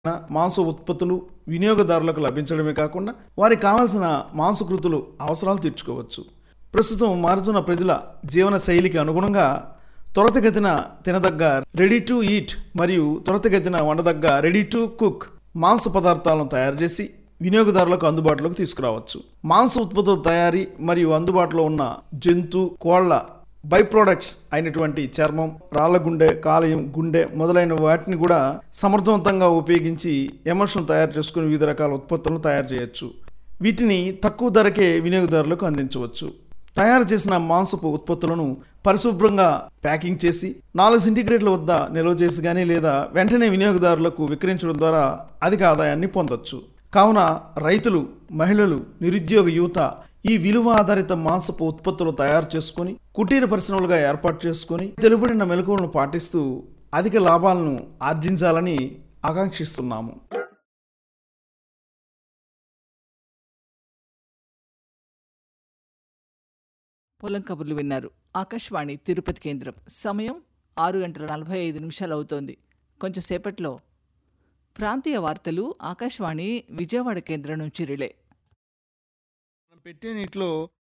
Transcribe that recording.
మాంస ఉత్పత్తులు వినియోగదారులకు లభించడమే కాకుండా వారికి కావాల్సిన మాంసకృతులు అవసరాలు తీర్చుకోవచ్చు ప్రస్తుతం మారుతున్న ప్రజల జీవన శైలికి అనుగుణంగా త్వరతగతిన తినదగ్గ రెడీ టు ఈట్ మరియు త్వరతగతిన వండదగ్గ రెడీ టు కుక్ మాంస పదార్థాలను తయారు చేసి వినియోగదారులకు అందుబాటులోకి తీసుకురావచ్చు మాంస ఉత్పత్తుల తయారీ మరియు అందుబాటులో ఉన్న జంతు కోళ్ల బై ప్రోడక్ట్స్ అయినటువంటి చర్మం రాళ్ల గుండె కాలేయం గుండె మొదలైన వాటిని కూడా సమర్థవంతంగా ఉపయోగించి ఎమర్షన్ తయారు చేసుకుని వివిధ రకాల ఉత్పత్తులను తయారు చేయొచ్చు వీటిని తక్కువ ధరకే వినియోగదారులకు అందించవచ్చు తయారు చేసిన మాంసపు ఉత్పత్తులను పరిశుభ్రంగా ప్యాకింగ్ చేసి నాలుగు సెంటీగ్రేడ్ల వద్ద నిల్వ చేసి కానీ లేదా వెంటనే వినియోగదారులకు విక్రయించడం ద్వారా అధిక ఆదాయాన్ని పొందొచ్చు కావున రైతులు మహిళలు నిరుద్యోగ యువత ఈ విలువ ఆధారిత మాంసపు ఉత్పత్తులు తయారు చేసుకొని కుటీర పరిశ్రమలుగా ఏర్పాటు చేసుకొని తెలుబడిన మెలకువలను పాటిస్తూ అధిక లాభాలను ఆర్జించాలని ఆకాంక్షిస్తున్నాము పొలం కబుర్లు విన్నారు ఆకాశవాణి తిరుపతి కేంద్రం సమయం ఆరు గంటల నలభై ఐదు నిమిషాలు అవుతోంది కొంచెం సేపట్లో ప్రాంతీయ వార్తలు ఆకాశవాణి విజయవాడ కేంద్రం నుంచి రిలే పెట్టే నీటిలో